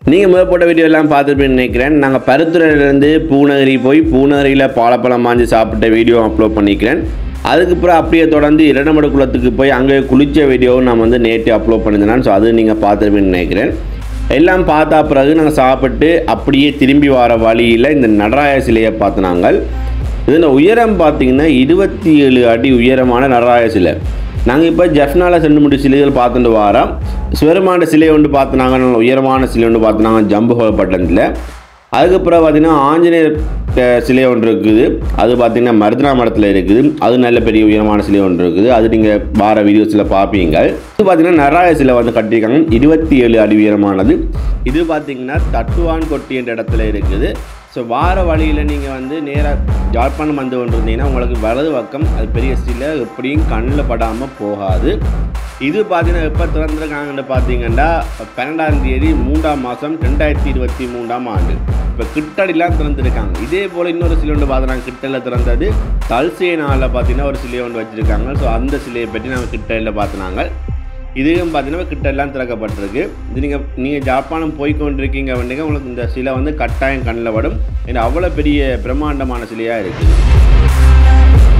நீங்கள் முதல் போட்ட வீடியோ எல்லாம் பார்த்துருப்பேன்னு நினைக்கிறேன் நாங்கள் பருத்துறையிலேருந்து பூநகரி போய் பூநகரியில் பாலப்பழம் வாங்கி சாப்பிட்ட வீடியோ அப்லோட் பண்ணிக்கிறேன் அதுக்கப்புறம் அப்படியே தொடர்ந்து இரண்டமடு குளத்துக்கு போய் அங்கே குளிச்ச வீடியோவும் நான் வந்து நேற்று அப்லோட் பண்ணியிருந்தேன் ஸோ அது நீங்கள் பார்த்துருப்பேன்னு நினைக்கிறேன் எல்லாம் பார்த்தா பிறகு நாங்கள் சாப்பிட்டு அப்படியே திரும்பி வர வழியில் இந்த நடராய சிலையை பார்த்து நாங்கள் இதில் உயரம் பார்த்தீங்கன்னா இருபத்தி ஏழு அடி உயரமான நடராய சிலை நாங்கள் இப்போ ஜெஃப்னால சென்று முடி சிலைகள் பார்த்துட்டு வரோம் சிவருமான சிலை ஒன்று பார்த்துனாங்க நல்ல உயரமான சிலை ஒன்று பார்த்துனாங்க ஜம்பு பட்டணத்தில் அதுக்கப்புறம் பார்த்தீங்கன்னா ஆஞ்சநேயர் அஹ், சிலை ஒன்று இருக்குது அது பார்த்தீங்கன்னா மருதனா மடத்தில் இருக்குது அது நல்ல பெரிய உயரமான சிலை ஒன்று இருக்குது அது நீங்கள் வார வீடியோஸில் பார்ப்பீங்க இது பார்த்தீங்கன்னா நராய சிலை வந்து கட்டியிருக்காங்க இருபத்தி ஏழு அடி உயரமானது இது பார்த்தீங்கன்னா தட்டுவான் கொட்டி என்ற இடத்துல இருக்குது ஸோ வார வழியில் நீங்கள் வந்து நேராக ஜாழ்ப்பாணம் வந்து கொண்டிருந்தீங்கன்னா உங்களுக்கு வலது பக்கம் அது பெரிய சிலை எப்படியும் கண்ணில் படாமல் போகாது இது பார்த்தீங்கன்னா எப்போ திறந்துருக்காங்கன்னு பார்த்தீங்கன்னா பன்னெண்டாம் தேதி மூன்றாம் மாதம் ரெண்டாயிரத்தி இருபத்தி மூன்றாம் ஆண்டு இப்போ கிட்டடிலாம் திறந்துருக்காங்க இதே போல் இன்னொரு சிலை ஒன்று பார்த்தோம் கிட்டலில் திறந்தது தல்சே நாளில் பார்த்தீங்கன்னா ஒரு சிலையை ஒன்று வச்சுருக்காங்க ஸோ அந்த சிலையை பற்றி நாங்கள் கிட்டலில் பார்த்தினாங்க இதுவும் பார்த்தீங்கன்னா கிட்ட எல்லாம் திறக்கப்பட்டிருக்கு இது நீங்கள் நீங்கள் ஜாப்பானம் போய் கொண்டிருக்கீங்க அப்படிங்க உங்களுக்கு இந்த சிலை வந்து கட்டாயம் கண்ணில் படும் ஏன்னா அவ்வளோ பெரிய பிரம்மாண்டமான சிலையாக இருக்குது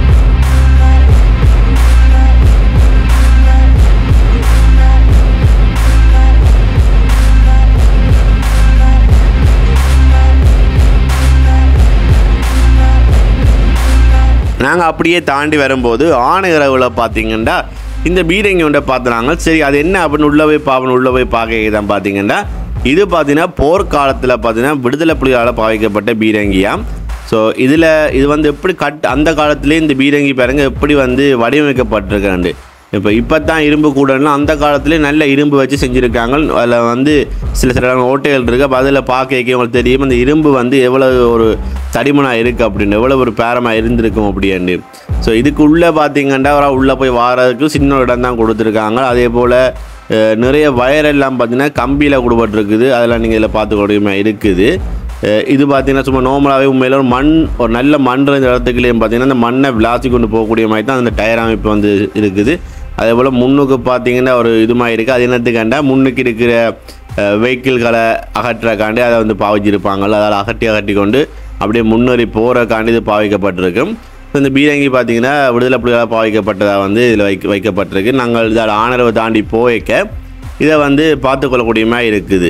நாங்கள் அப்படியே தாண்டி வரும்போது ஆணையரவில் பார்த்தீங்கன்னா இந்த பீரங்கி ஒன்றை பார்த்துனாங்க சரி அது என்ன அப்படின்னு உள்ளே போய் பார்க்கணும் உள்ளே போய் பார்க்க தான் பார்த்தீங்கன்னா இது பார்த்தீங்கன்னா போர்க்காலத்தில் பார்த்தீங்கன்னா விடுதலை புலிகளால் பாவிக்கப்பட்ட பீரங்கியாம் ஸோ இதில் இது வந்து எப்படி கட் அந்த காலத்துலேயே இந்த பீரங்கி பாருங்க எப்படி வந்து வடிவமைக்கப்பட்டிருக்காண்டு இப்போ இப்போ தான் இரும்பு கூடனா அந்த காலத்துலேயே நல்ல இரும்பு வச்சு செஞ்சுருக்காங்க அதில் வந்து சில சில இடங்கள் ஓட்டைகள் இருக்குது அப்போ அதில் பார்க்க உங்களுக்கு தெரியும் அந்த இரும்பு வந்து எவ்வளோ ஒரு தடிமனாக இருக்குது அப்படின்னு எவ்வளோ ஒரு பேரமாக இருந்திருக்கும் அப்படின்னு ஸோ இதுக்கு உள்ளே பார்த்தீங்கன்னா ஒரு உள்ளே போய் வாரதுக்கு சின்ன இடம் தான் கொடுத்துருக்காங்க அதே போல் அஹ், நிறைய வயரெல்லாம் பார்த்தீங்கன்னா கம்பியில் கொடுப்பட்டிருக்குது அதெல்லாம் நீங்கள் இதில் பார்த்துக்கூடிய இருக்குது அஹ், இது பார்த்தீங்கன்னா சும்மா நார்மலாகவே உண்மையில ஒரு மண் ஒரு நல்ல மண் இருந்த இடத்துக்குள்ளேயும் பார்த்தீங்கன்னா அந்த மண்ணை விளாசி கொண்டு போகக்கூடிய மாதிரி தான் அந்த டயர் அமைப்பு வந்து இருக்குது அதே போல் முன்னுக்கு பார்த்தீங்கன்னா ஒரு இதுமாக இருக்குது அது என்னத்துக்காண்டா முன்னுக்கு இருக்கிற வெஹிக்கிள்களை அகற்றக்காண்டி அதை வந்து பாவிச்சிருப்பாங்கள்ல அதில் அகட்டி அகட்டி கொண்டு அப்படியே முன்னேறி போகிறக்காண்டி இது பாவிக்கப்பட்டிருக்கும் So, இந்த பீரங்கி பார்த்தீங்கன்னா விடுதலை புலிகளால் பாவிக்கப்பட்டதாக வந்து இதில் வைக்க வைக்கப்பட்டிருக்கு நாங்கள் இதில் ஆனரவை தாண்டி போய்க்க இதை வந்து பார்த்துக்கொள்ளக்கூடிய மாதிரி இருக்குது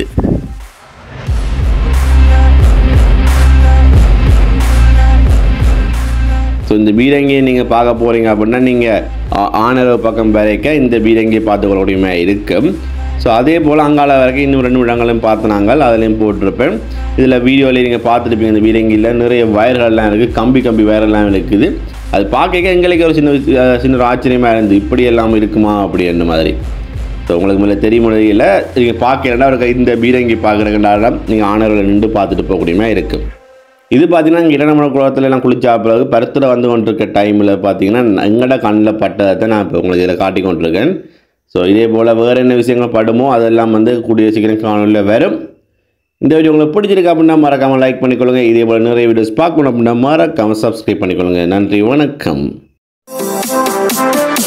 ஸோ இந்த பீரங்கியை நீங்கள் பார்க்க போகிறீங்க அப்படின்னா நீங்கள் ஆனரவு பக்கம் வரைக்க இந்த பீரங்கியை பார்த்துக்கொள்ளக்கூடிய மாதிரி இருக்கும் ஸோ அதே போல் அங்கால வரைக்கும் இன்னும் ரெண்டு இடங்களையும் பார்த்து நாங்கள் அதுலேயும் போட்டிருப்பேன் இதில் வீடியோவில் நீங்கள் பார்த்துருப்பீங்க இந்த பீரங்கியில் நிறைய வயர்கள்லாம் இருக்குது கம்பி கம்பி வயரெல்லாம் இருக்குது அது பார்க்க எங்களுக்கு ஒரு சின்ன அஹ், சின்ன ஒரு ஆச்சரியமாக இருந்தது இப்படி எல்லாம் இருக்குமா அப்படின்ற மாதிரி ஸோ உங்களுக்கு மேலே தெரிய முடியல நீங்கள் பார்க்கலன்னா ஒரு இந்த பீரங்கி பார்க்குறதுனால நீங்கள் ஆனரில் நின்று பார்த்துட்டு போகக்கூடிய மாதிரி இருக்கும் இது பார்த்தீங்கன்னா இங்கே இடநமன குளத்துல எல்லாம் குளிச்சா பிறகு பருத்தில் வந்து கொண்டிருக்க டைமில் பார்த்தீங்கன்னா எங்கட கண்ணில் பட்டதை நான் இப்போ உங்களுக்கு இதில் காட்டி கொண்டிருக்கேன் ஸோ இதே போல் வேறு என்ன விஷயங்கள் படுமோ அதெல்லாம் வந்து கூடிய சீக்கிரம் காணொலியில் வரும் இந்த வீடியோ உங்களுக்கு பிடிச்சிருக்கு அப்படின்னா மறக்காமல் லைக் பண்ணிக்கொள்ளுங்க இதே போல் நிறைய வீடியோஸ் பார்க்கணும் அப்படின்னா மறக்காமல் சப்ஸ்கிரைப் பண்ணிக்கொள்ளுங்க நன்றி வணக்கம்